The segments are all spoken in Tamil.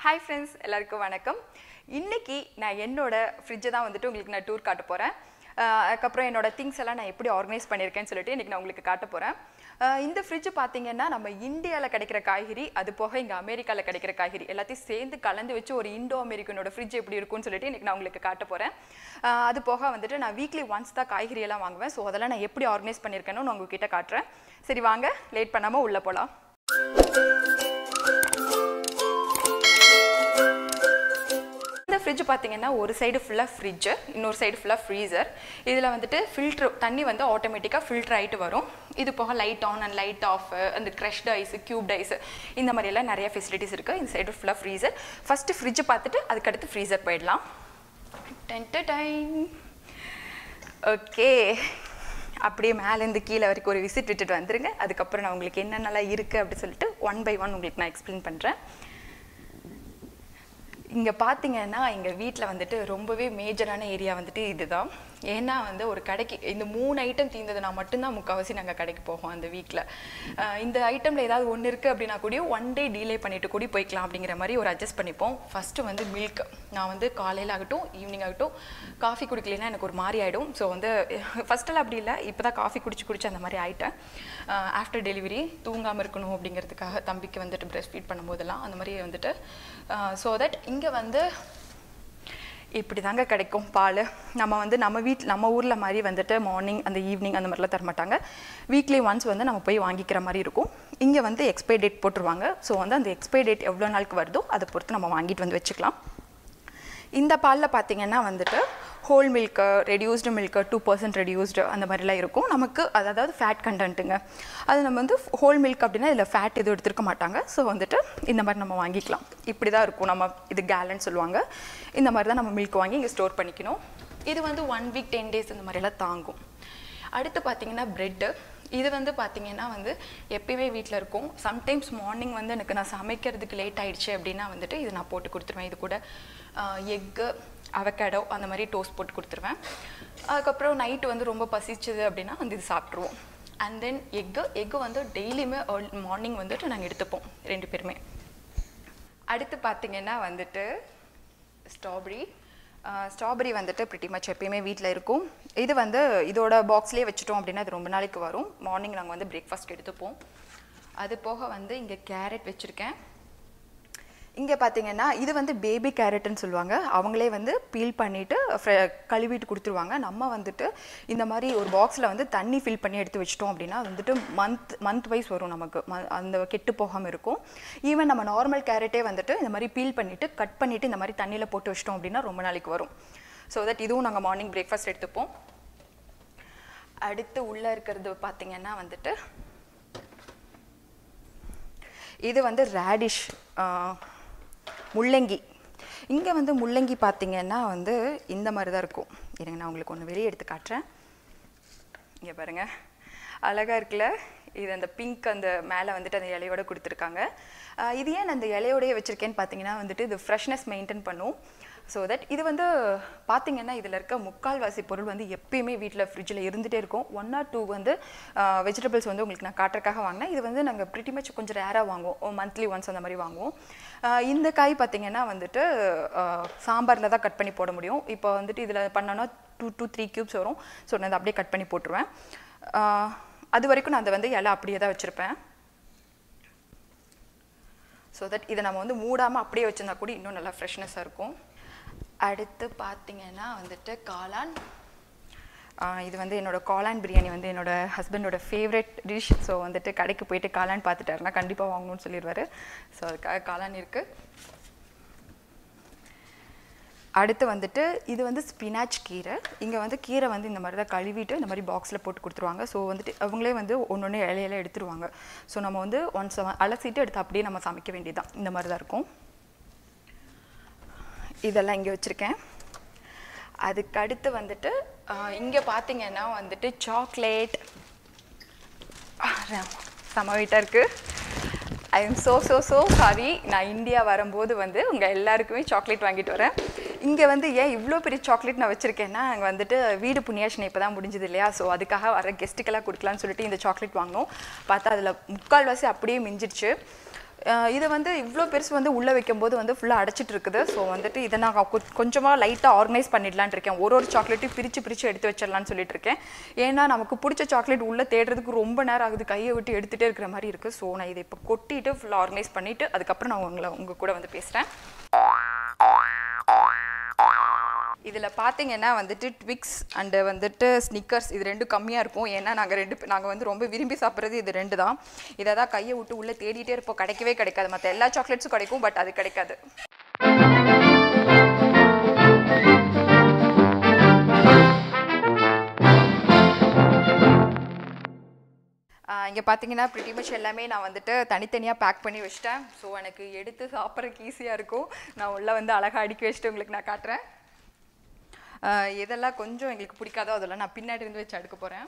ஹாய் ஃப்ரெண்ட்ஸ் எல்லாருக்கும் வணக்கம் இன்னைக்கு நான் என்னோட ஃப்ரிட்ஜை தான் வந்துட்டு உங்களுக்கு நான் டூர் காட்ட போகிறேன் அதுக்கப்புறம் என்னோட திங்ஸ் எல்லாம் நான் எப்படி ஆர்கனைஸ் பண்ணியிருக்கேன்னு சொல்லிட்டு இன்னைக்கு நான் உங்களுக்கு காட்ட போகிறேன் இந்த ஃப்ரிட்ஜ் பார்த்தீங்கன்னா நம்ம இந்தியாவில் கிடைக்கிற காய்கறி அது போக இங்கே அமெரிக்காவில் கிடைக்கிற காய்கறி எல்லாத்தையும் சேர்ந்து கலந்து வச்சு ஒரு இண்டோ அமெரிக்கனோட ஃப்ரிட்ஜ் எப்படி இருக்கும்னு சொல்லிட்டு இன்னைக்கு நான் உங்களுக்கு காட்ட போகிறேன் அது போக வந்துட்டு நான் வீக்லி ஒன்ஸ் தான் காய்கறி எல்லாம் வாங்குவேன் ஸோ அதெல்லாம் நான் எப்படி ஆர்கனைஸ் பண்ணியிருக்கேன்னு நான் உங்ககிட்ட காட்டுறேன் சரி வாங்க லேட் பண்ணாமல் உள்ளே போகலாம் இந்த ஃப்ரிட்ஜ் பார்த்தீங்கன்னா ஒரு சைடு ஃபுல்லாக ஃப்ரிட்ஜு இன்னொரு சைடு ஃபுல்லாக ஃப்ரீசர் இதில் வந்துட்டு ஃபில்ட்ரு தண்ணி வந்து ஆட்டோமேட்டிக்காக ஃபில்டர் ஆகிட்டு வரும் இது போக light on and light off அந்த க்ரஷ்ட் ஐஸு க்யூப்ட் ஐஸு இந்த மாதிரியெல்லாம் நிறைய ஃபெசிலிட்டிஸ் இருக்குது இந்த சைடு ஃபுல்லாக ஃப்ரீசர் ஃபஸ்ட்டு ஃப்ரிட்ஜ் பார்த்துட்டு அதுக்கடுத்து ஃப்ரீசர் போயிடலாம் டைம் ஓகே அப்படியே மேலேருந்து கீழே வரைக்கும் ஒரு விசிட் விட்டுட்டு வந்துருங்க அதுக்கப்புறம் நான் உங்களுக்கு என்னென்னலாம் இருக்குது அப்படி சொல்லிட்டு ஒன் பை ஒன் உங்களுக்கு நான் எக்ஸ்பிளைன் பண்ணுறேன் இங்கே பார்த்தீங்கன்னா எங்கள் வீட்டில் வந்துட்டு ரொம்பவே மேஜரான ஏரியா வந்துட்டு இதுதான் ஏன்னா வந்து ஒரு கடைக்கு இந்த மூணு ஐட்டம் தீர்ந்ததுனா மட்டும்தான் முக்கால்வாசி நாங்கள் கடைக்கு போவோம் அந்த வீக்கில் இந்த ஐட்டமில் ஏதாவது ஒன்று இருக்குது அப்படின்னா கூட ஒன் டே டீலே பண்ணிட்டு கூட போய்க்கலாம் அப்படிங்கிற மாதிரி ஒரு அட்ஜஸ்ட் பண்ணிப்போம் ஃபஸ்ட்டு வந்து மில்க் நான் வந்து காலையில் ஆகட்டும் ஈவினிங் ஆகட்டும் காஃபி குடிக்கலைன்னா எனக்கு ஒரு மாதிரி ஆகிடும் ஸோ வந்து ஃபஸ்ட்டெல்லாம் அப்படி இல்லை இப்போ தான் காஃபி குடிச்சு குடிச்சு அந்த மாதிரி ஆகிட்டேன் ஆஃப்டர் டெலிவரி தூங்காமல் இருக்கணும் அப்படிங்கிறதுக்காக தம்பிக்கு வந்துட்டு பிரஸ்ட் ஃபீட் பண்ணும்போதெல்லாம் அந்த மாதிரி வந்துட்டு ஸோ தட் இங்கே வந்து இப்படி தாங்க கிடைக்கும் பால் நம்ம வந்து நம்ம வீட்டில் நம்ம ஊரில் மாதிரி வந்துட்டு மார்னிங் அந்த ஈவினிங் அந்த மாதிரிலாம் தரமாட்டாங்க வீக்லி ஒன்ஸ் வந்து நம்ம போய் வாங்கிக்கிற மாதிரி இருக்கும் இங்கே வந்து எக்ஸ்பைரி டேட் போட்டுருவாங்க ஸோ வந்து அந்த எக்ஸ்பைரி டேட் எவ்வளோ நாளுக்கு வருதோ அதை பொறுத்து நம்ம வாங்கிட்டு வந்து வச்சுக்கலாம் இந்த பாலில் பார்த்தீங்கன்னா வந்துட்டு whole milk reduced milk two percent reduced அந்த மாதிரிலாம் இருக்கும் நமக்கு அது அதாவது ஃபேட் கண்டென்ட்டுங்க அது நம்ம வந்து ஹோல் மில்க் அப்படின்னா இதில் ஃபேட் எதுவும் எடுத்துருக்க மாட்டாங்க ஸோ வந்துட்டு இந்த மாதிரி நம்ம வாங்கிக்கலாம் இப்படி தான் இருக்கும் நம்ம இது கேலன் சொல்லுவாங்க இந்த மாதிரி தான் நம்ம மில்க் வாங்கி இங்கே ஸ்டோர் பண்ணிக்கணும் இது வந்து ஒன் வீக் டென் டேஸ் இந்த மாதிரிலாம் தாங்கும் அடுத்து பார்த்தீங்கன்னா ப்ரெட்டு இது வந்து பார்த்தீங்கன்னா வந்து எப்பயுமே வீட்டில் இருக்கும் சம்டைம்ஸ் மார்னிங் வந்து எனக்கு நான் சமைக்கிறதுக்கு லேட் ஆயிடுச்சு அப்படின்னா வந்துட்டு இது நான் போட்டு கொடுத்துருவேன் இது கூட எக்கு அவகேடோ அந்த மாதிரி டோஸ்ட் போட்டு கொடுத்துருவேன் அதுக்கப்புறம் நைட்டு வந்து ரொம்ப பசிச்சுது அப்படின்னா வந்து இது சாப்பிட்ருவோம் அண்ட் தென் எக்கு எக்கு வந்து டெய்லியுமே மார்னிங் வந்துட்டு நாங்கள் எடுத்துப்போம் ரெண்டு பேருமே அடுத்து பார்த்தீங்கன்னா வந்துட்டு ஸ்ட்ராபெரி ஸ்ட்ராபெரி வந்துட்டு ப்ரிட்டி மச் எப்பயுமே வீட்டில் இருக்கும் இது வந்து இதோட பாக்ஸ்லேயே வச்சுட்டோம் அப்படின்னா அது ரொம்ப நாளைக்கு வரும் மார்னிங் நாங்கள் வந்து பிரேக்ஃபாஸ்ட் எடுத்துப்போம் அது போக வந்து இங்கே கேரட் வச்சுருக்கேன் இங்கே பார்த்தீங்கன்னா இது வந்து பேபி கேரட்னு சொல்லுவாங்க அவங்களே வந்து பீல் பண்ணிவிட்டு கழுவிட்டு கொடுத்துருவாங்க நம்ம வந்துட்டு இந்த மாதிரி ஒரு பாக்ஸில் வந்து தண்ணி ஃபில் பண்ணி எடுத்து வச்சிட்டோம் அப்படின்னா அது வந்துட்டு மந்த் மந்த் வைஸ் வரும் நமக்கு அந்த கெட்டு போகாமல் இருக்கும் ஈவன் நம்ம நார்மல் கேரட்டே வந்துட்டு இந்த மாதிரி பீல் பண்ணிவிட்டு கட் பண்ணிவிட்டு இந்த மாதிரி தண்ணியில் போட்டு வச்சிட்டோம் அப்படின்னா ரொம்ப நாளைக்கு வரும் ஸோ தட் இதுவும் நாங்கள் மார்னிங் பிரேக்ஃபாஸ்ட் எடுத்துப்போம் அடுத்து உள்ளே இருக்கிறது பார்த்தீங்கன்னா வந்துட்டு இது வந்து ரேடிஷ் முள்ளங்கி இங்கே வந்து முள்ளங்கி பார்த்தீங்கன்னா வந்து இந்த மாதிரி தான் இருக்கும் இருங்க நான் உங்களுக்கு ஒன்று வெளியே எடுத்து காட்டுறேன் இங்கே பாருங்கள் அழகாக இருக்குல்ல இது அந்த பிங்க் அந்த மேலே வந்துட்டு அந்த இலையோட கொடுத்துருக்காங்க இது ஏன் அந்த இலையோடய வச்சுருக்கேன்னு பார்த்தீங்கன்னா வந்துட்டு இது ஃப்ரெஷ்னஸ் மெயின்டைன் பண்ணும் ஸோ தட் இது வந்து பார்த்தீங்கன்னா இதில் இருக்க முக்கால்வாசி பொருள் வந்து எப்பயுமே வீட்டில் ஃப்ரிட்ஜில் இருந்துகிட்டே இருக்கும் ஒன் ஆர் டூ வந்து வெஜிடபிள்ஸ் வந்து உங்களுக்கு நான் காட்டுறக்காக வாங்கினேன் இது வந்து நாங்கள் ப்ரிட்டி மச் கொஞ்சம் ரேராக வாங்குவோம் மந்த்லி ஒன்ஸ் அந்த மாதிரி வாங்குவோம் இந்த காய் பார்த்தீங்கன்னா வந்துட்டு சாம்பாரில் தான் கட் பண்ணி போட முடியும் இப்போ வந்துட்டு இதில் பண்ணோன்னா டூ டூ த்ரீ க்யூப்ஸ் வரும் ஸோ நான் அதை அப்படியே கட் பண்ணி போட்டுருவேன் அது வரைக்கும் நான் அதை வந்து இலை அப்படியே தான் வச்சுருப்பேன் ஸோ தட் இதை நம்ம வந்து மூடாமல் அப்படியே வச்சுருந்தா கூட இன்னும் நல்லா ஃப்ரெஷ்னஸாக இருக்கும் அடுத்து பார்த்தீங்கன்னா வந்துட்டு காளான் இது வந்து என்னோடய காளான் பிரியாணி வந்து என்னோடய ஹஸ்பண்டோட ஃபேவரட் டிஷ் ஸோ வந்துட்டு கடைக்கு போயிட்டு காளான் பார்த்துட்டாருன்னா கண்டிப்பாக வாங்கணும்னு சொல்லிடுவார் ஸோ அதுக்காக காளான் இருக்குது அடுத்து வந்துட்டு இது வந்து ஸ்பினாச் கீரை இங்கே வந்து கீரை வந்து இந்த மாதிரி தான் கழுவிட்டு இந்த மாதிரி பாக்ஸில் போட்டு கொடுத்துருவாங்க ஸோ வந்துட்டு அவங்களே வந்து ஒன்று ஒன்று இலையில எடுத்துருவாங்க ஸோ நம்ம வந்து ஒன்ஸ் அலசிட்டு எடுத்து அப்படியே நம்ம சமைக்க வேண்டியதுதான் இந்த மாதிரி தான் இருக்கும் இதெல்லாம் இங்கே வச்சுருக்கேன் அதுக்கு அடுத்து வந்துட்டு இங்கே பார்த்தீங்கன்னா வந்துட்டு சாக்லேட் செம வெயிட்டாக இருக்குது I am so so so sorry நான் இந்தியா வரும்போது வந்து உங்கள் எல்லாருக்குமே சாக்லேட் வாங்கிட்டு வரேன் இங்கே வந்து ஏன் இவ்வளோ பெரிய சாக்லேட் நான் வச்சுருக்கேன்னா அங்கே வந்துட்டு வீடு புண்ணியாஷனை இப்போ தான் முடிஞ்சது இல்லையா ஸோ அதுக்காக வர கெஸ்ட்டுக்கெல்லாம் கொடுக்கலான்னு சொல்லிட்டு இந்த சாக்லேட் வாங்கினோம் பார்த்தா அதில் முக்கால்வாசி அப்படியே மிஞ்சிடுச்சு அஹ் இது வந்து இவ்வளோ பெருசு வந்து உள்ளே வைக்கும்போது வந்து ஃபுல்லாக அடைச்சிட்டு இருக்குது ஸோ வந்துட்டு இதை நான் கொ- கொஞ்சமா லைட்டாக ஆர்கனைஸ் பண்ணிடலான்னு இருக்கேன் ஒரு ஒரு சாக்லேட்டையும் பிரித்து பிரித்து எடுத்து வச்சிடலான்னு சொல்லிட்டு இருக்கேன் ஏன்னா நமக்கு பிடிச்ச சாக்லேட் உள்ளே தேடுறதுக்கு ரொம்ப நேரம் ஆகுது கையை விட்டு எடுத்துகிட்டே இருக்கிற மாதிரி இருக்குது ஸோ நான் இதை இப்போ கொட்டிட்டு ஃபுல்லாக ஆர்கனைஸ் பண்ணிவிட்டு அதுக்கப்புறம் நான் உங்களை உங்கள் கூட வந்து பேசுகிறேன் இதில் பார்த்தீங்கன்னா வந்துட்டு ட்விக்ஸ் அண்டு வந்துட்டு ஸ்னிக்கர்ஸ் இது ரெண்டும் கம்மியாக இருக்கும் ஏன்னா நாங்கள் ரெண்டு நாங்கள் வந்து ரொம்ப விரும்பி சாப்பிட்றது இது ரெண்டு தான் இதை தான் கையை விட்டு உள்ளே தேடிட்டே இருப்போம் கிடைக்கவே கிடைக்காது மற்ற எல்லா சாக்லேட்ஸும் கிடைக்கும் பட் அது கிடைக்காது இங்கே பார்த்தீங்கன்னா pretty much எல்லாமே நான் வந்துட்டு தனித்தனியாக பேக் பண்ணி வச்சிட்டேன் ஸோ எனக்கு எடுத்து சாப்பிட்றதுக்கு ஈஸியாக இருக்கும் நான் உள்ளே வந்து அழகாக அடுக்கி வச்சுட்டு உங்களுக்கு நான் காட்டுறேன் ஆஹ் எதெல்லாம் கொஞ்சம் எங்களுக்கு பிடிக்காதோ அதெல்லாம் நான் பின்னாடி இருந்து வச்சு அடுக்க போகிறேன்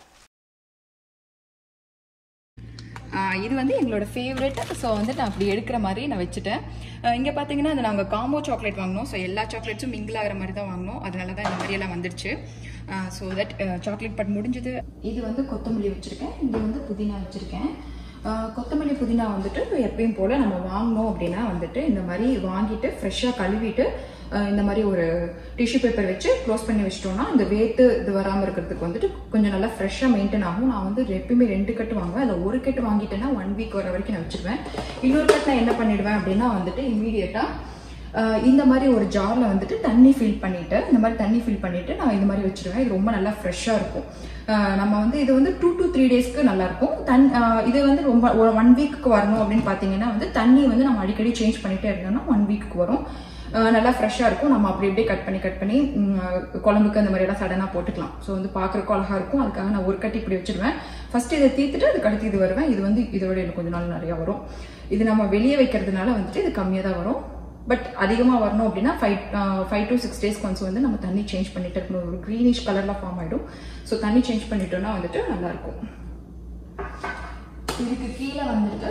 இது வந்து எங்களோட ஃபேவரட் ஸோ வந்து நான் அப்படி எடுக்கிற மாதிரி நான் வச்சுட்டேன் இங்கே பார்த்தீங்கன்னா அது நாங்கள் காம்போ சாக்லேட் வாங்கினோம் ஸோ எல்லா சாக்லேட்ஸும் மிங்கிள் ஆகிற மாதிரி தான் வாங்கினோம் அதனால தான் இந்த மாதிரி எல்லாம் வந்துடுச்சு ஸோ தட் சாக்லேட் பட் முடிஞ்சது இது வந்து கொத்தமல்லி வச்சுருக்கேன் இங்கே வந்து புதினா வச்சுருக்கேன் கொத்தமல்லி புதினா வந்துட்டு எப்பயும் போல் நம்ம வாங்கினோம் அப்படின்னா வந்துட்டு இந்த மாதிரி வாங்கிட்டு ஃப்ரெஷ்ஷாக கழுவிட்டு அஹ் இந்த மாதிரி ஒரு டிஷ்யூ பேப்பர் வச்சு க்ளோஸ் பண்ணி வச்சிட்டோம்னா இந்த வேத்து இது வராமல் இருக்கிறதுக்கு வந்துட்டு கொஞ்சம் நல்லா ஃப்ரெஷ்ஷாக மெயின்டைன் ஆகும் நான் வந்து எப்பயுமே ரெண்டு கட்டு வாங்குவேன் அதில் ஒரு கட்டு வாங்கிட்டேன்னா ஒன் வீக் வர வரைக்கும் நான் வச்சிருவேன் இன்னொரு கட்டு நான் என்ன பண்ணிடுவேன் அப்படின்னா வந்துட்டு இமீடியட்டாக இந்த மாதிரி ஒரு ஜாரில் வந்துட்டு தண்ணி ஃபில் பண்ணிட்டு இந்த மாதிரி தண்ணி ஃபில் பண்ணிட்டு நான் இந்த மாதிரி வச்சிருவேன் இது ரொம்ப நல்லா ஃப்ரெஷ்ஷாக இருக்கும் அஹ் நம்ம வந்து இது வந்து டூ to த்ரீ டேஸ்க்கு நல்லா இருக்கும் தன் அஹ் இது வந்து ரொம்ப ஒரு ஒன் வீக்கு வரணும் அப்படின்னு பார்த்தீங்கன்னா வந்து தண்ணி வந்து நம்ம அடிக்கடி சேஞ்ச் பண்ணிட்டே இருந்தோம்னா ஒன் வீக்கு வரும் அஹ் நல்லா ஃப்ரெஷ்ஷாக இருக்கும் நம்ம அப்படி இப்படியே கட் பண்ணி கட் பண்ணி ம், குழம்புக்கு அந்த மாதிரி எல்லாம் சடனாக போட்டுக்கலாம் ஸோ வந்து பார்க்குறக்கு அழகாக இருக்கும் அதுக்காக நான் ஒரு கட்டி இப்படி வச்சிருவேன் ஃபர்ஸ்ட் இதை தீர்த்துட்டு அதுக்கு அடுத்து இது வருவேன் இது வந்து இதோட எனக்கு கொஞ்ச நாள் நிறையா வரும் இது நம்ம வெளியே வைக்கிறதுனால வந்துட்டு இது கம்மியாக தான் வரும் பட் அதிகமாக வரணும் அப்படின்னா five five to six days once வந்து நம்ம தண்ணி சேஞ்ச் பண்ணிட்டு இருக்கணும் ஒரு க்ரீனிஷ் கலரில் ஃபார்ம் ஆகிடும் ஸோ தண்ணி சேஞ்ச் பண்ணிட்டோம்னா வந்துட்டு நல்லாயிருக்கும் இதுக்கு கீழே வந்துட்டு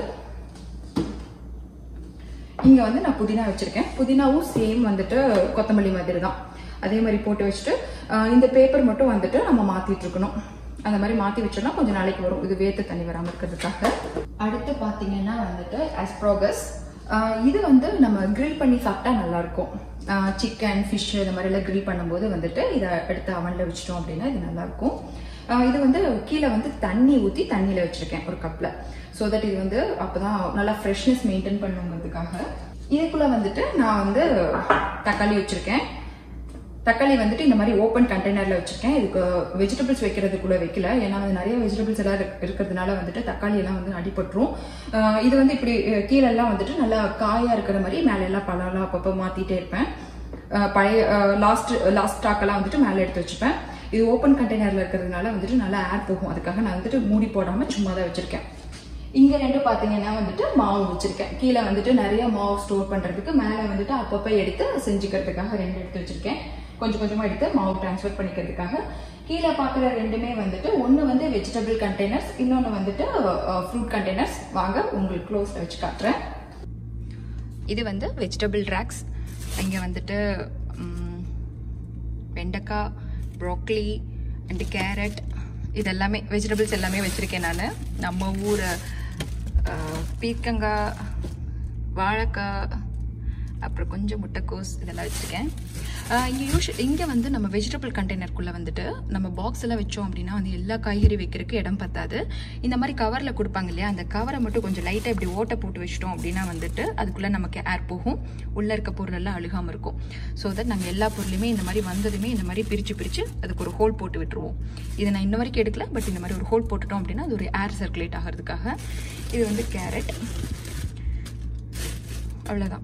இங்க வந்து நான் புதினா வச்சிருக்கேன் புதினாவும் சேம் வந்துட்டு கொத்தமல்லி மாதிரி தான் அதே மாதிரி போட்டு வச்சுட்டு ஆஹ் இந்த பேப்பர் மட்டும் வந்துட்டு நம்ம மாத்திட்டு இருக்கணும் அந்த மாதிரி மாத்தி வச்சோம்னா கொஞ்சம் நாளைக்கு வரும் இது வேத்து தண்ணி வராம இருக்கிறதுக்காக அடுத்து பாத்தீங்கன்னா வந்துட்டு அஸ்ப்ரோகஸ் இது வந்து நம்ம grill பண்ணி சாப்பிட்டா நல்லா இருக்கும் சிக்கன் ஃபிஷ் இந்த மாதிரி எல்லாம் grill பண்ணும்போது வந்துட்டு இதை எடுத்து அவன்ல வச்சிட்டோம் அப்படின்னா இது நல்லா இருக்கும் ஆஹ் இது வந்து கீழே வந்து தண்ணி ஊற்றி தண்ணியில் வச்சிருக்கேன் ஒரு கப்பில் ஸோ தட் இது வந்து அப்பதான் நல்லா ஃப்ரெஷ்னஸ் மெயின்டைன் பண்ணுங்கிறதுக்காக இதுக்குள்ள வந்துட்டு நான் வந்து தக்காளி வச்சிருக்கேன் தக்காளி வந்துட்டு இந்த மாதிரி ஓப்பன் கண்டெய்னர்ல வச்சிருக்கேன் இதுக்கு வெஜிடபிள்ஸ் வைக்கிறதுக்குள்ள வைக்கல ஏன்னா வந்து நிறைய வெஜிடபிள்ஸ் எல்லாம் இருக்- இருக்கிறதுனால வந்துட்டு தக்காளி எல்லாம் வந்து அடிபட்டுரும் ஆஹ் இது வந்து இப்படி அஹ், கீழ எல்லாம் வந்துட்டு நல்லா காயா இருக்கிற மாதிரி மேல எல்லாம் பழம்லாம் அப்பப்போ மாத்திட்டே இருப்பேன் ஆஹ் பழைய லாஸ்ட் லாஸ்ட் ஸ்டாக்கெல்லாம் வந்துட்டு மேலே எடுத்து வச்சுப்பேன் இது ஓப்பன் கண்டெய்னர்ல இருக்கிறதுனால வந்துட்டு நல்லா ஏர் போகும் அதுக்காக நான் வந்துட்டு மூடி போடாம சும்மா தான் வச்சிருக்கேன் இங்க ரெண்டு பாத்தீங்கன்னா வந்துட்டு மாவு வச்சிருக்கேன் கீழே வந்துட்டு நிறைய மாவு ஸ்டோர் பண்றதுக்கு மேல வந்துட்டு அப்பப்ப எடுத்து செஞ்சுக்கிறதுக்காக ரெண்டு எடுத்து வச்சிருக்கேன் கொஞ்சம் கொஞ்சமா எடுத்து மாவு டிரான்ஸ்ஃபர் பண்ணிக்கிறதுக்காக கீழே பாக்குற ரெண்டுமே வந்துட்டு ஒன்னு வந்து வெஜிடபிள் கண்டெய்னர்ஸ் இன்னொன்னு வந்துட்டு ஃப்ரூட் கண்டெய்னர்ஸ் வாங்க உங்களுக்கு க்ளோஸ்ல வச்சு காட்டுறேன் இது வந்து வெஜிடபிள் ரேக்ஸ் இங்கே வந்துட்டு ம், வெண்டைக்காய் ப்ரோக்லி அண்டு கேரட் இதெல்லாமே வெஜிடபிள்ஸ் எல்லாமே வச்சுருக்கேன் நான் நம்ம ஊர் அஹ், பீர்க்கங்காய் வாழைக்காய் அப்புறம் கொஞ்சம் முட்டைக்கோஸ் இதெல்லாம் வச்சுருக்கேன் இங்கே யூஷ் இங்கே வந்து நம்ம வெஜிடபிள் கண்டெய்னருக்குள்ளே வந்துட்டு நம்ம பாக்ஸ் எல்லாம் வச்சோம் அப்படின்னா வந்து எல்லா காய்கறி வைக்கிறதுக்கு இடம் பத்தாது இந்த மாதிரி கவரில் கொடுப்பாங்க இல்லையா அந்த கவரை மட்டும் கொஞ்சம் லைட்டாக இப்படி ஓட்டை போட்டு வச்சிட்டோம் அப்படின்னா வந்துட்டு அதுக்குள்ளே நமக்கு ஏர் போகும் உள்ளே இருக்க பொருள் எல்லாம் அழுகாமல் இருக்கும் ஸோ தட் நாங்கள் எல்லா பொருளுமே இந்த மாதிரி வந்ததுமே இந்த மாதிரி பிரித்து பிரித்து அதுக்கு ஒரு ஹோல் போட்டு விட்டுருவோம் இதை நான் இன்ன வரைக்கும் எடுக்கல பட் இந்த மாதிரி ஒரு ஹோல் போட்டுட்டோம் அப்படின்னா அது ஒரு ஏர் சர்க்குலேட் ஆகிறதுக்காக இது வந்து கேரட் அவ்வளோதான்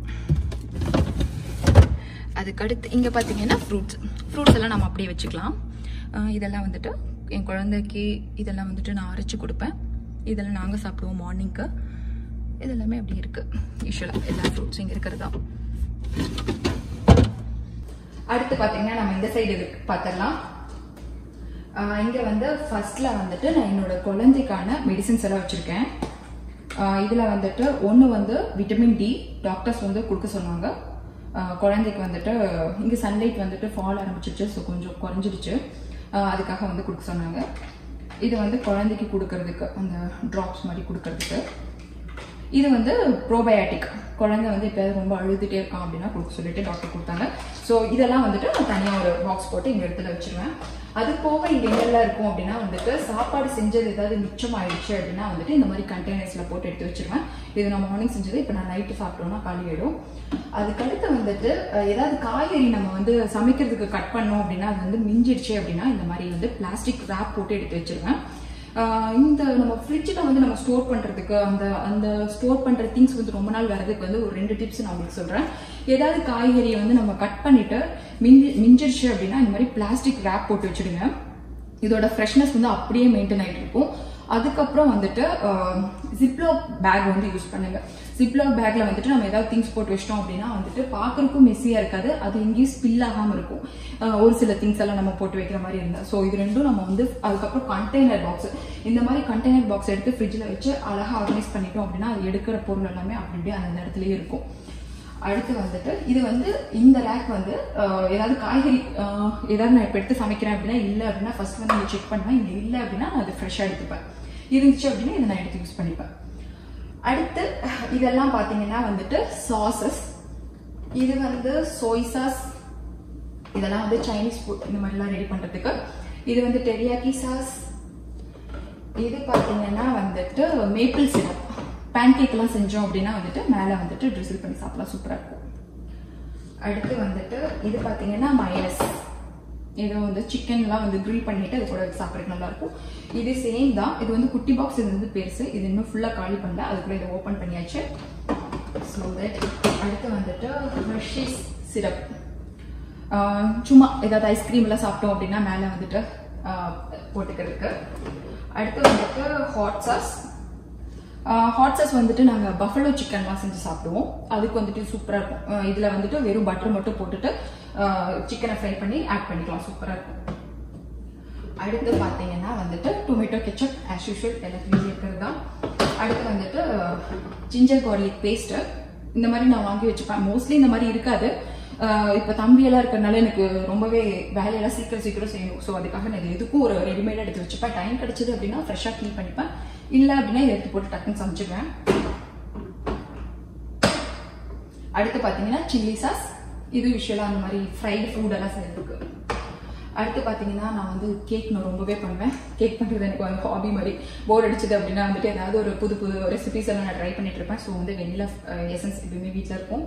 அதுக்கு அடுத்து இங்கே பார்த்தீங்கன்னா ஃப்ரூட்ஸ் ஃப்ரூட்ஸ் எல்லாம் நம்ம அப்படியே வச்சுக்கலாம் அஹ் இதெல்லாம் வந்துட்டு என் குழந்தைக்கு இதெல்லாம் வந்துட்டு நான் அரைச்சி கொடுப்பேன் இதெல்லாம் நாங்கள் சாப்பிடுவோம் மார்னிங்க்கு இதெல்லாமே அப்படி இருக்குது யூஸ்வலாக எல்லா ஃப்ரூட்ஸும் இங்கே இருக்கிறது தான் அடுத்து பார்த்தீங்கன்னா நம்ம இந்த சைடு பார்த்துடலாம் ஆஹ் இங்க வந்து ஃபர்ஸ்ட்ல வந்துட்டு நான் என்னோட குழந்தைக்கான மெடிசின்ஸ் எல்லாம் வச்சிருக்கேன் ஆஹ் இதுல வந்துட்டு ஒன்று வந்து விட்டமின் டி டாக்டர்ஸ் வந்து கொடுக்க சொன்னாங்க ஆஹ் குழந்தைக்கு வந்துட்டு இங்க சன்லைட் வந்துட்டு ஃபால் ஆரம்பிச்சிருச்சு ஸோ கொஞ்சம் குறைஞ்சிருச்சு ஆஹ் அதுக்காக வந்து கொடுக்க சொன்னாங்க இது வந்து குழந்தைக்கு கொடுக்கறதுக்கு அந்த ட்ராப்ஸ் மாதிரி கொடுக்கறதுக்கு இது வந்து ப்ரோபயாட்டிக் குழந்தை வந்து எப்பயாவது ரொம்ப அழுதுகிட்டே இருக்கான் அப்படின்னா கொடுக்க சொல்லிட்டு டாக்டர் கொடுத்தாங்க ஸோ இதெல்லாம் வந்துட்டு நான் தனியாக ஒரு பாக்ஸ் போட்டு இங்கே இடத்துல வச்சிருவேன் அது போக இங்கே என்னெல்லாம் இருக்கும் அப்படின்னா வந்துட்டு சாப்பாடு செஞ்சது ஏதாவது மிச்சம் ஆயிடுச்சு அப்படின்னா வந்துட்டு இந்த மாதிரி கண்டெய்னர்ஸில் போட்டு எடுத்து வச்சிருவேன் இது நான் மார்னிங் செஞ்சது இப்போ நான் நைட்டு சாப்பிட்டோம்னா காலி ஆயிடும் அதுக்கடுத்து வந்துட்டு அஹ், ஏதாவது காய்கறி நம்ம வந்து சமைக்கிறதுக்கு கட் பண்ணோம் அப்படின்னா அது வந்து மிஞ்சிடுச்சு அப்படின்னா இந்த மாதிரி வந்து பிளாஸ்டிக் ரேப் போட்டு எடுத்து வச்சிருவேன் ஆஹ் இந்த நம்ம ஃப்ரிட்ஜில் வந்து நம்ம ஸ்டோர் பண்ணுறதுக்கு அந்த அந்த ஸ்டோர் பண்ணுற திங்ஸ் வந்து ரொம்ப நாள் வரதுக்கு வந்து ஒரு ரெண்டு டிப்ஸ் நான் உங்களுக்கு சொல்கிறேன் ஏதாவது காய்கறியை வந்து நம்ம கட் பண்ணிட்டு மிஞ்சி மிஞ்சிருச்சு அப்படின்னா இந்த மாதிரி பிளாஸ்டிக் ரேப் போட்டு வச்சுடுங்க இதோட ஃப்ரெஷ்னஸ் வந்து அப்படியே மெயின்டைன் ஆகிட்டு இருக்கும் அதுக்கப்புறம் வந்துட்டு ஜிப்லாக் பேக் வந்து யூஸ் பண்ணுங்க ஜிப்லாக் பேக்ல வந்துட்டு நம்ம ஏதாவது திங்ஸ் போட்டு வச்சிட்டோம் அப்படின்னா வந்துட்டு பார்க்கறதுக்கும் மெஸ்ஸியா இருக்காது அது எங்கேயும் ஸ்பில் ஆகாம இருக்கும் அஹ் ஒரு சில திங்ஸ் எல்லாம் நம்ம போட்டு வைக்கிற மாதிரி இருந்தா ஸோ இது ரெண்டும் நம்ம வந்து அதுக்கப்புறம் கண்டெய்னர் பாக்ஸ் இந்த மாதிரி கண்டெய்னர் பாக்ஸ் எடுத்து ஃப்ரிட்ஜில் வச்சு அழகா ஆர்கனைஸ் பண்ணிட்டோம் அப்படின்னா அது எடுக்கிற பொருள் எல்லாமே அப்படி அப்படியே அந்த இடத்துலயே இருக்கும் அடுத்து வந்துட்டு இது வந்து இந்த ரேக் வந்து அஹ், ஏதாவது காய்கறி அஹ், ஏதாவது நான் இப்போ எடுத்து சமைக்கிறேன் அப்படின்னா இல்லை அப்படின்னா ஃபர்ஸ்ட் வந்து நான் செக் பண்ணுவேன் இங்கே இல்லை அப்படின்னா நான் அது ஃப்ரெஷ்ஷாக எடுத்துப்பேன் இருந்துச்சு அப்படின்னா இதை நான் எடுத்து யூஸ் பண்ணிப்பேன் அடுத்து இதெல்லாம் பார்த்தீங்கன்னா வந்துட்டு சாசஸ் இது வந்து சோய் சாஸ் இதெல்லாம் வந்து சைனீஸ் ஃபுட் இந்த மாதிரிலாம் ரெடி பண்ணுறதுக்கு இது வந்து டெரியாக்கி சாஸ் இது பார்த்தீங்கன்னா வந்துட்டு மேப்பிள் சிரப் பேன்கேக்லாம் செஞ்சோம் அப்படின்னா வந்துட்டு மேலே வந்துட்டு ட்ரிசில் பண்ணி சாப்பிடலாம் சூப்பராக இருக்கும் அடுத்து வந்துட்டு இது பார்த்தீங்கன்னா மயனஸ் இது வந்து சிக்கன்லாம் வந்து grill பண்ணிட்டு அது கூட வச்சு சாப்பிட்றதுக்கு நல்லா இருக்கும் இது சேம் தான் இது வந்து குட்டி பாக்ஸ் இது வந்து பெருசு இது இன்னும் ஃபுல்லாக காலி பண்ணல அதுக்குள்ள இதை ஓப்பன் பண்ணியாச்சு ஸோ தட் அடுத்து வந்துட்டு ஹர்ஷீஸ் சிரப் சும்மா ஏதாவது ஐஸ்கிரீம் எல்லாம் சாப்பிட்டோம் அப்படின்னா மேலே வந்துட்டு ஆஹ், போட்டுக்கிறதுக்கு அடுத்து வந்துட்டு ஹாட் சாஸ் ஹாட் சாஸ் வந்துட்டு நாங்கள் பஃபலோ சிக்கன்லாம் செஞ்சு சாப்பிடுவோம் அதுக்கு வந்துட்டு சூப்பராக இருக்கும் ஆஹ் இதுல வந்துட்டு வெறும் பட்டர் மட்டும் போட்டுட்டு சிக்கனை ஃப்ரை பண்ணி ஆட் பண்ணிக்கலாம் சூப்பராக இருக்கும் அடுத்து பார்த்தீங்கன்னா வந்துட்டு டொமேட்டோ கெச்சப் ஆஸ் யூஷுவல் எல்லாத்துலேயும் இருக்கிறது தான் அடுத்து வந்துட்டு ஜிஞ்சர் கார்லிக் பேஸ்ட்டு இந்த மாதிரி நான் வாங்கி வச்சுப்பேன் மோஸ்ட்லி இந்த மாதிரி இருக்காது ஆஹ் இப்போ தம்பியெல்லாம் இருக்கிறனால எனக்கு ரொம்பவே வேலையெல்லாம் சீக்கிரம் சீக்கிரம் செய்யணும் ஸோ அதுக்காக நான் இது எதுக்கும் ஒரு ரெடிமேட் எடுத்து வச்சுப்பேன் டைம் கிடைச்சது அப்படின்னா ஃப்ரெஷ்ஷாக க்ளீன் பண்ணிப்பேன் இல்லை அப்படின்னா இதை எடுத்து போட்டு டக்குன்னு சமைச்சிடுவேன் அடுத்து பார்த்தீங்கன்னா சில்லி சாஸ் இது யூஸ்வலாக அந்த மாதிரி ஃப்ரைடு ஃபுட் எல்லாம் செய்யறதுக்கு அடுத்து பார்த்தீங்கன்னா நான் வந்து கேக் நான் ரொம்பவே பண்ணுவேன் கேக் பண்ணுறது எனக்கு வந்து ஹாபி மாதிரி போர் அடிச்சது அப்படின்னா வந்துட்டு ஏதாவது ஒரு புது புது ரெசிபிஸ் எல்லாம் நான் ட்ரை பண்ணிட்டு இருப்பேன் ஸோ வந்து வெண்ணிலா எசன்ஸ் எப்பயுமே வீட்டில் இருக்கும்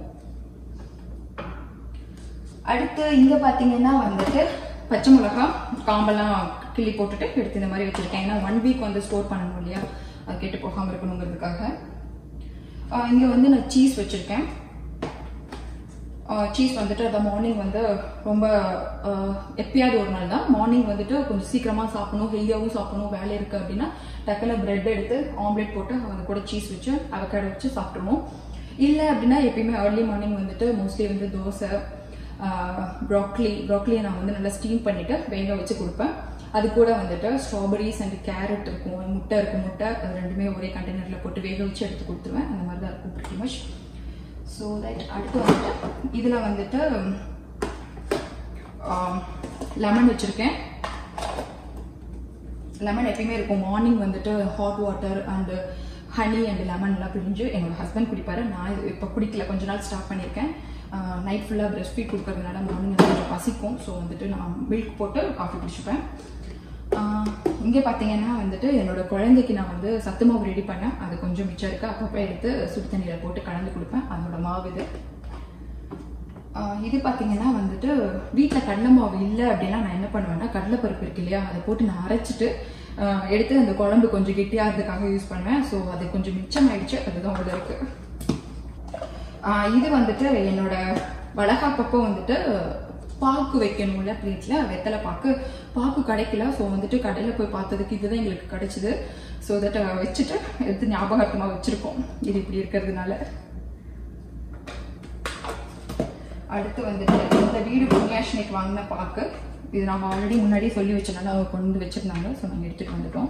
அடுத்து இங்கே பார்த்தீங்கன்னா வந்துட்டு பச்சை மிளகா காம்பெல்லாம் கிள்ளி போட்டுட்டு எடுத்து இந்த மாதிரி வச்சுருக்கேன் ஏன்னா ஒன் வீக் வந்து ஸ்டோர் பண்ணணும் இல்லையா அது கெட்டு போகாமல் இருக்கணுங்கிறதுக்காக இங்கே வந்து நான் சீஸ் வச்சுருக்கேன் சீஸ் வந்துட்டு அதை மார்னிங் வந்து ரொம்ப ஆஹ், எப்பயாவது ஒரு நாள் தான் மார்னிங் வந்துட்டு கொஞ்சம் சீக்கிரமாக சாப்பிடணும் ஹெல்த்தியாகவும் சாப்பிடணும் வேலை இருக்குது அப்படின்னா டக்குன்னு பிரெட் எடுத்து ஆம்லேட் போட்டு அது கூட சீஸ் வச்சு அவக்காடை வச்சு சாப்பிட்ருவோம் இல்லை அப்படின்னா எப்பயுமே ஏர்லி மார்னிங் வந்துட்டு மோஸ்ட்லி வந்து தோசை ப்ராக்லி ப்ராக்லியை நான் வந்து நல்லா ஸ்டீம் பண்ணிவிட்டு வேக வச்சு கொடுப்பேன் அது கூட வந்துட்டு ஸ்ட்ராபெரிஸ் அண்ட் கேரட் இருக்கும் முட்டை இருக்கும் முட்டை அது ரெண்டுமே ஒரே கண்டெய்னரில் போட்டு வேக வச்சு எடுத்து கொடுத்துருவேன் அந்த மாதிரி தான் இருக்கும் pretty much ஸோ தட் அடுத்து வந்துட்டு இதில் வந்துட்டு லெமன் வச்சுருக்கேன் லெமன் எப்பயுமே இருக்கும் மார்னிங் வந்துட்டு hot water and honey and lemon எல்லாம் பிழிஞ்சு என்னோட ஹஸ்பண்ட் குடிப்பாரு நான் இது இப்போ குடிக்கல கொஞ்ச நாள் ஸ்டார்ட் பண்ணியிருக்கேன் நைட் ஃபுல்லாக பிரஸ்ட் ஃபீட் கொடுக்கறதுனால மார்னிங் வந்து கொஞ்சம் பசிக்கும் ஸோ வந்துட்டு நான் மில்க் போட்டு காஃபி குடிச்சுப்பேன் இங்கே பார்த்தீங்கன்னா வந்துட்டு என்னோட குழந்தைக்கு நான் வந்து சத்து மாவு ரெடி பண்ணேன் அது கொஞ்சம் மிச்சம் இருக்கு அப்பப்போ எடுத்து சுடு தண்ணியில் போட்டு கலந்து கொடுப்பேன் அதோட மாவு இது ஆஹ் இது பார்த்தீங்கன்னா வந்துட்டு வீட்டில் கடலை மாவு இல்லை அப்படின்னா நான் என்ன பண்ணுவேன்னா கடலைப்பருப்பு இருக்கு இல்லையா அதை போட்டு நான் அரைச்சிட்டு ஆஹ் எடுத்து அந்த குழம்பு கொஞ்சம் கெட்டியாகிறதுக்காக யூஸ் பண்ணுவேன் ஸோ அது கொஞ்சம் மிச்சமாயிடுச்சு அதுதான் உள்ள இருக்கு ஆஹ் இது வந்துட்டு என்னோட வளகாப்பப்போ வந்துட்டு பாக்கு வைக்கணும்ல பிளேட்ல வெத்தலை பாக்கு பாக்கு கிடைக்கல ஸோ வந்துட்டு கடையில் போய் பார்த்ததுக்கு இதுதான் எங்களுக்கு கிடைச்சிது ஸோ தட் வச்சுட்டு எடுத்து ஞாபகார்த்தமாக வச்சிருக்கோம் இது இப்படி இருக்கிறதுனால அடுத்து வந்துட்டு இந்த வீடு புண்ணியாஷ்னிக்கு வாங்கின பாக்கு இது நாங்கள் ஆல்ரெடி முன்னாடியே சொல்லி வச்சனால அவங்க கொண்டு வந்து வச்சிருந்தாங்க ஸோ நாங்கள் எடுத்துகிட்டு வந்துட்டோம்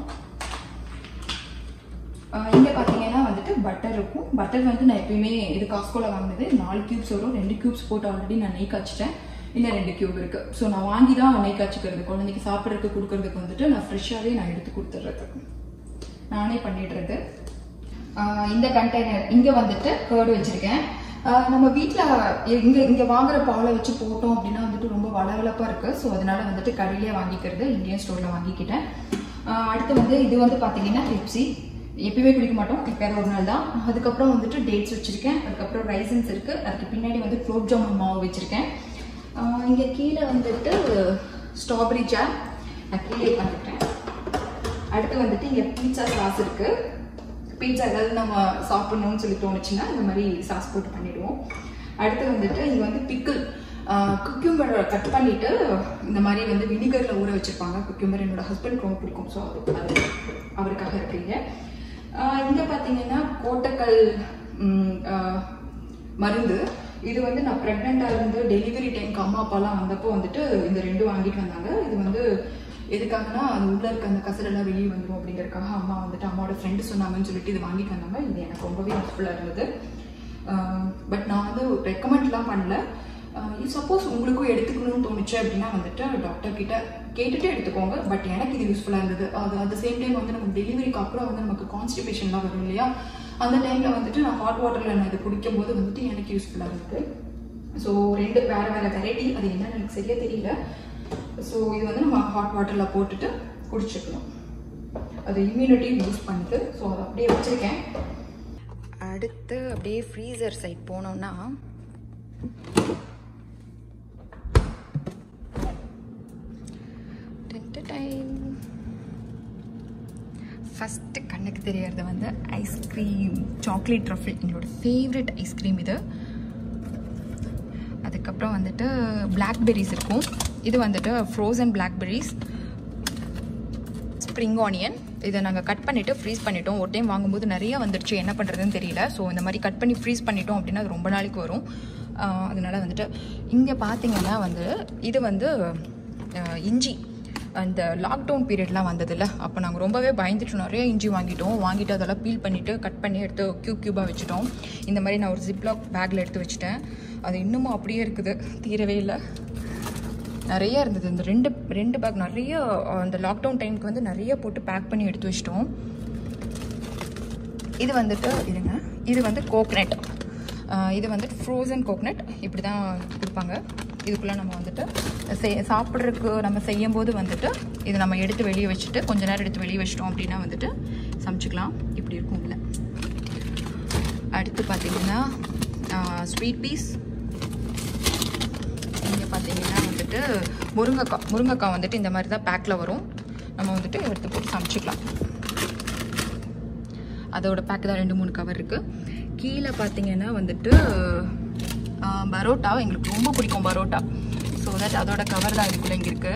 ஆஹ் இங்க பாத்தீங்கன்னா வந்துட்டு பட்டர் இருக்கும் பட்டர் வந்து நான் எப்பயுமே இது காஸ்கோல வாங்கினது நாலு கியூப்ஸ் வரும் ரெண்டு கியூப்ஸ் போட்டு ஆல்ரெடி நான் நெய் காய்ச்சிட்டேன் இன்னும் ரெண்டு கியூப் இருக்கு ஸோ நான் வாங்கி தான் நெய் காய்ச்சிக்கிறது குழந்தைக்கு சாப்பிட்றதுக்கு கொடுக்கறதுக்கு வந்துட்டு நான் ஃப்ரெஷ்ஷாகவே நான் எடுத்து கொடுத்துட்றது நானே பண்ணிடுறது ஆஹ் இந்த கண்டெய்னர் இங்கே வந்துட்டு கேர்டு வச்சுருக்கேன் நம்ம வீட்டில் இங்கே இங்கே வாங்குற பாலை வச்சு போட்டோம் அப்படின்னா வந்துட்டு ரொம்ப வளவளப்பாக இருக்குது ஸோ அதனால வந்துட்டு கடையிலே வாங்கிக்கிறது இந்தியன் ஸ்டோரில் வாங்கிக்கிட்டேன் ஆஹ் அடுத்து வந்து இது வந்து பார்த்தீங்கன்னா பெப்சி எப்பயுமே குடிக்க மாட்டோம் எப்பயாவது ஒரு நாள் தான் அதுக்கப்புறம் வந்துட்டு டேட்ஸ் வச்சுருக்கேன் அதுக்கப்புறம் ரைசன்ஸ் இருக்குது அதுக்கு பின்னாடி வந்து குலோப் ஜாமுன் மாவு வச்சுருக்கேன் இங்கே கீழே வந்துட்டு ஸ்ட்ராபெரி ஜாம் நான் கீழே பண்ணிட்டேன் அடுத்து வந்துட்டு இங்கே பீட்சா சாஸ் இருக்குது பீட்சா ஏதாவது நம்ம சாப்பிடணும்னு சொல்லி தோணுச்சுன்னா இந்த மாதிரி சாஸ் போட்டு பண்ணிடுவோம் அடுத்து வந்துட்டு இங்கே வந்து பிக்கிள் குக்யூம்பர் கட் பண்ணிட்டு இந்த மாதிரி வந்து வினிகரில் ஊற வச்சிருப்பாங்க குக்யூம்பர் என்னோட ஹஸ்பண்ட் ரொம்ப பிடிக்கும் ஸோ அது அது அவருக்காக இருக்கீங்க இங்கே பார்த்தீங்கன்னா கோட்டக்கல் ம், ஆஹ், மருந்து இது வந்து நான் ப்ரெக்னெண்ட்டாக இருந்து டெலிவரி டைம்க்கு அம்மா அப்பாலாம் வந்தப்போ வந்துட்டு இந்த ரெண்டு வாங்கிட்டு வந்தாங்க இது வந்து எதுக்காகனா அது உள்ள இருக்க அந்த கசரெல்லாம் வெளியே வந்துடும் அப்படிங்கறதுக்காக அம்மா வந்துட்டு அம்மாவோட ஃப்ரெண்டு சொன்னாங்கன்னு சொல்லிட்டு இது வாங்கிட்டு வந்தாங்க இது எனக்கு ரொம்பவே யூஸ்ஃபுல்லாக இருந்தது பட் நான் வந்து ரெக்கமெண்ட்லாம் பண்ணல சப்போஸ் உங்களுக்கும் எடுத்துக்கணும்னு தோணுச்சு அப்படின்னா வந்துட்டு டாக்டர் கிட்ட கேட்டுட்டு எடுத்துக்கோங்க பட் எனக்கு இது யூஸ்ஃபுல்லாக இருந்தது அது அட் சேம் டைம் வந்து நம்ம டெலிவரிக்கு அப்புறம் வந்து நமக்கு கான்ஸ்டிபேஷன்லாம் வரும் இல்லையா அந்த டைமில் வந்துட்டு நான் ஹாட் வாட்டரில் நான் இது குடிக்கும்போது வந்துட்டு எனக்கு யூஸ்ஃபுல்லாக இருந்தது ஸோ ரெண்டு வேறு வேறு வெரைட்டி அது என்னன்னு எனக்கு சரியா தெரியல ஸோ இது வந்து நம்ம ஹாட் வாட்டரில் போட்டுட்டு குடிச்சுக்கணும் அது இம்யூனிட்டி பூஸ்ட் பண்ணுது ஸோ அதை அப்படியே வச்சுருக்கேன் அடுத்து அப்படியே ஃப்ரீசர் சைட் போனோம்னா டைம் ஃபஸ்ட்டு கண்ணுக்கு தெரியறது வந்து ஐஸ்கிரீம் சாக்லேட் ட்ரஃபிள் எங்களோட ஃபேவரட் ஐஸ்கிரீம் இது அதுக்கப்புறம் வந்துட்டு பிளாக்பெரிஸ் இருக்கும் இது வந்துட்டு ஃப்ரோசன் பிளாக்பெரிஸ் ஸ்ப்ரிங் ஆனியன் இதை நாங்கள் கட் பண்ணிவிட்டு ஃப்ரீஸ் பண்ணிட்டோம் ஒரு டைம் வாங்கும்போது நிறைய வந்துடுச்சு என்ன பண்ணுறதுன்னு தெரியல ஸோ இந்த மாதிரி கட் பண்ணி ஃப்ரீஸ் பண்ணிட்டோம் அப்படின்னா அது ரொம்ப நாளைக்கு வரும் ஆஹ் அதனால வந்துட்டு இங்கே பார்த்தீங்கன்னா வந்து இது வந்து ஆஹ் இஞ்சி அந்த லாக்டவுன் பீரியட்லாம் வந்ததில்ல அப்போ நாங்கள் ரொம்பவே பயந்துட்டு நிறைய இஞ்சி வாங்கிட்டோம் வாங்கிட்டு அதெல்லாம் பீல் பண்ணிவிட்டு கட் பண்ணி எடுத்து க்யூப் க்யூபாக வச்சுட்டோம் இந்த மாதிரி நான் ஒரு ஜிப்லாக் பேக்கில் எடுத்து வச்சுட்டேன் அது இன்னமும் அப்படியே இருக்குது தீரவே இல்லை நிறைய இருந்தது இந்த ரெண்டு ரெண்டு பேக் நிறைய அஹ், அந்த லாக்டவுன் டைமுக்கு வந்து நிறைய போட்டு பேக் பண்ணி எடுத்து வச்சிட்டோம் இது வந்துட்டு இருங்க இது வந்து கோக்னட் இது வந்து ஃப்ரோசன் கோக்னட் இப்படி தான் கொடுப்பாங்க இதுக்குள்ளே நம்ம வந்துட்டு செய் சாப்பிட்றதுக்கு நம்ம செய்யும் போது வந்துட்டு இது நம்ம எடுத்து வெளியே வச்சுட்டு கொஞ்ச நேரம் எடுத்து வெளியே வச்சிட்டோம் அப்படின்னா வந்துட்டு சமைச்சிக்கலாம் இப்படி இருக்கும் இல்லை அடுத்து பார்த்தீங்கன்னா ஸ்வீட் பீஸ் இங்கே பார்த்தீங்கன்னா வந்துட்டு முருங்கைக்காய் முருங்கைக்காய் வந்துட்டு இந்த மாதிரி தான் பேக்கில் வரும் நம்ம வந்துட்டு எடுத்து போட்டு சமைச்சிக்கலாம் அதோட பேக் தான் ரெண்டு மூணு கவர் இருக்குது கீழே பார்த்தீங்கன்னா வந்துட்டு ஆஹ், பரோட்டா எங்களுக்கு ரொம்ப பிடிக்கும் பரோட்டா ஸோ தட் அதோட கவர் தான் இதுக்குள்ளே இங்கே இருக்குது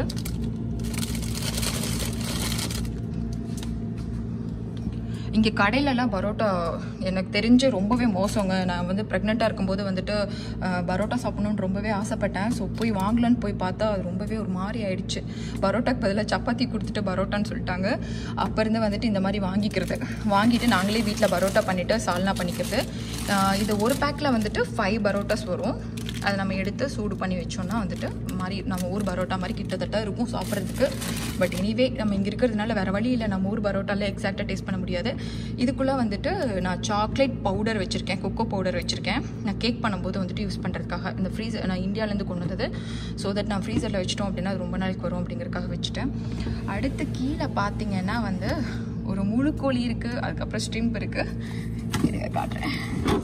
இங்கே கடையிலலாம் பரோட்டா எனக்கு தெரிஞ்சு ரொம்பவே மோசங்க நான் வந்து ப்ரெக்னெண்ட்டாக இருக்கும்போது வந்துட்டு அஹ், பரோட்டா சாப்பிடணும்னு ரொம்பவே ஆசைப்பட்டேன் ஸோ போய் வாங்கலான்னு போய் பார்த்தா அது ரொம்பவே ஒரு மாதிரி ஆயிடுச்சு பரோட்டாக்கு பதிலாக சப்பாத்தி கொடுத்துட்டு பரோட்டான்னு சொல்லிட்டாங்க அப்போ இருந்து வந்துட்டு இந்த மாதிரி வாங்கிக்கிறது வாங்கிட்டு நாங்களே வீட்டில் பரோட்டா பண்ணிவிட்டு சால்னா பண்ணிக்கிறது அஹ், இது ஒரு பேக்கில் வந்துட்டு ஃபைவ் பரோட்டாஸ் வரும் அதை நம்ம எடுத்து சூடு பண்ணி வச்சோம்னா வந்துட்டு மாதிரி நம்ம ஊர் பரோட்டா மாதிரி கிட்டத்தட்ட இருக்கும் சாப்பிட்றதுக்கு பட் எனிவே நம்ம இங்கே இருக்கிறதுனால வேறு வழி இல்லை நம்ம ஊர் பரோட்டால எக்ஸாக்டாக டேஸ்ட் பண்ண முடியாது இதுக்குள்ளே வந்துட்டு நான் சாக்லேட் பவுடர் வச்சுருக்கேன் கொக்கோ பவுடர் வச்சுருக்கேன் நான் கேக் பண்ணும்போது வந்துட்டு யூஸ் பண்ணுறதுக்காக இந்த ஃப்ரீசர் நான் இந்தியாவிலேருந்து கொண்டு வந்தது ஸோ தட் நான் ஃப்ரீசரில் வச்சிட்டோம் அப்படின்னா அது ரொம்ப நாளைக்கு வரும் அப்படிங்கிறதுக்காக வச்சுட்டேன் அடுத்து கீழே பார்த்தீங்கன்னா வந்து ஒரு முழு கோழி இருக்குது அதுக்கப்புறம் ஸ்ட்ரிம்ப் இருக்குது இருங்க காட்டுறேன்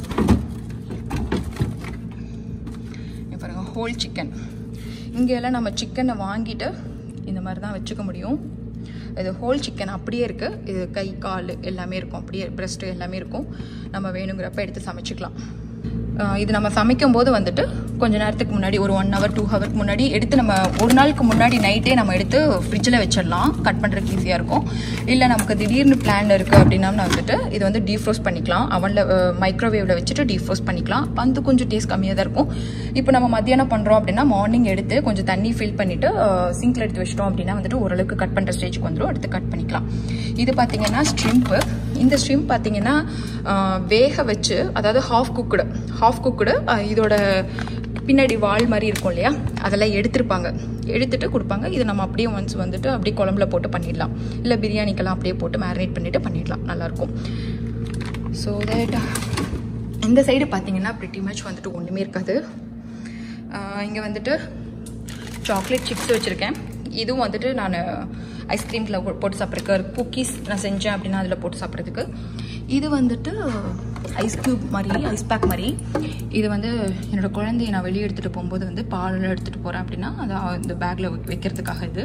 இங்க பாருங்க ஹோல் சிக்கன் இங்கே எல்லாம் நம்ம சிக்கனை வாங்கிட்டு இந்த மாதிரி தான் வச்சுக்க முடியும் இது ஹோல் சிக்கன் அப்படியே இருக்குது இது கை கால் எல்லாமே இருக்கும் அப்படியே பிரஸ்ட்டு எல்லாமே இருக்கும் நம்ம வேணுங்கிறப்ப எடுத்து சமைச்சிக்கலாம் ஆஹ் இது நம்ம சமைக்கும் போது வந்துட்டு கொஞ்ச நேரத்துக்கு முன்னாடி ஒரு ஒன் ஹவர் டூ ஹவருக்கு முன்னாடி எடுத்து நம்ம ஒரு நாளுக்கு முன்னாடி நைட்டே நம்ம எடுத்து ஃப்ரிட்ஜில் வச்சிடலாம் கட் பண்ணுறதுக்கு ஈஸியாக இருக்கும் இல்லை நமக்கு திடீர்னு பிளான் இருக்குது அப்படின்னா வந்துட்டு இது வந்து டீஃப்ரோஸ் பண்ணிக்கலாம் அவனில் மைக்ரோவேவில் வச்சுட்டு டீஃப்ரோஸ் பண்ணிக்கலாம் வந்து கொஞ்சம் டேஸ்ட் கம்மியாக தான் இருக்கும் இப்போ நம்ம மத்தியானம் பண்ணுறோம் அப்படின்னா மார்னிங் எடுத்து கொஞ்சம் தண்ணி ஃபில் பண்ணிவிட்டு சிங்கில் எடுத்து வச்சிட்டோம் அப்படின்னா வந்துட்டு ஓரளவுக்கு கட் பண்ணுற ஸ்டேஜ்க்கு வந்துடும் எடுத்து கட் பண்ணிக்கலாம் இது பார்த்தீங்கன்னா ஸ்ட்ரிம்ப்பு இந்த ஸ்ட்ரிம் பார்த்தீங்கன்னா ஆஹ், வேக வச்சு அதாவது ஹாஃப் குக்குடு ஹாஃப் குக்குடு இதோட பின்னாடி வால் மாதிரி இருக்கும் இல்லையா அதெல்லாம் எடுத்திருப்பாங்க எடுத்துட்டு கொடுப்பாங்க இது நம்ம அப்படியே ஒன்ஸ் வந்துட்டு அப்படியே குழம்புல போட்டு பண்ணிடலாம் இல்லை பிரியாணிக்கெல்லாம் அப்படியே போட்டு மேரினேட் பண்ணிட்டு பண்ணிடலாம் நல்லாயிருக்கும் ஸோ தட் இந்த சைடு பார்த்தீங்கன்னா ப்ரிட்டி மச் வந்துட்டு ஒன்றுமே இருக்காது இங்கே வந்துட்டு சாக்லேட் சிப்ஸ் வச்சுருக்கேன் இதுவும் வந்துட்டு நான் ஐஸ்கிரீமில் போட்டு சாப்பிட்றதுக்கு குக்கீஸ் நான் செஞ்சேன் அப்படின்னா அதில் போட்டு சாப்பிட்றதுக்கு இது வந்துட்டு ஐஸ் க்யூப் மாதிரி ஐஸ் பேக் மாதிரி இது வந்து என்னோடய குழந்தைய நான் வெளியே எடுத்துகிட்டு போகும்போது வந்து பால் எடுத்துகிட்டு போகிறேன் அப்படின்னா அதை இந்த பேக்கில் வைக்கிறதுக்காக இது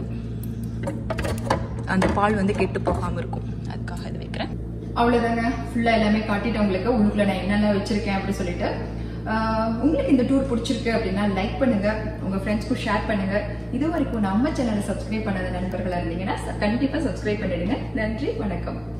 அந்த பால் வந்து கெட்டு போகாமல் இருக்கும் அதுக்காக இது வைக்கிறேன் அவ்வளோதாங்க ஃபுல்லாக எல்லாமே காட்டிட்டு உங்களுக்கு உள்ளுக்குள்ள நான் என்னென்ன வச்சுருக்கேன் அப்படி சொல்லிட்டு ஆஹ் உங்களுக்கு இந்த டூர் பிடிச்சிருக்கு அப்படின்னா லைக் பண்ணுங்க உங்க ஃப்ரெண்ட்ஸ்க்கும் ஷேர் பண்ணுங்க இது வரைக்கும் நம்ம சேனலை சப்ஸ்கிரைப் பண்ணாத நண்பர்களாக இருந்தீங்கன்னா கண்டிப்பாக சப்ஸ்கிரைப் பண்ணிடுங்க நன்றி வணக்கம்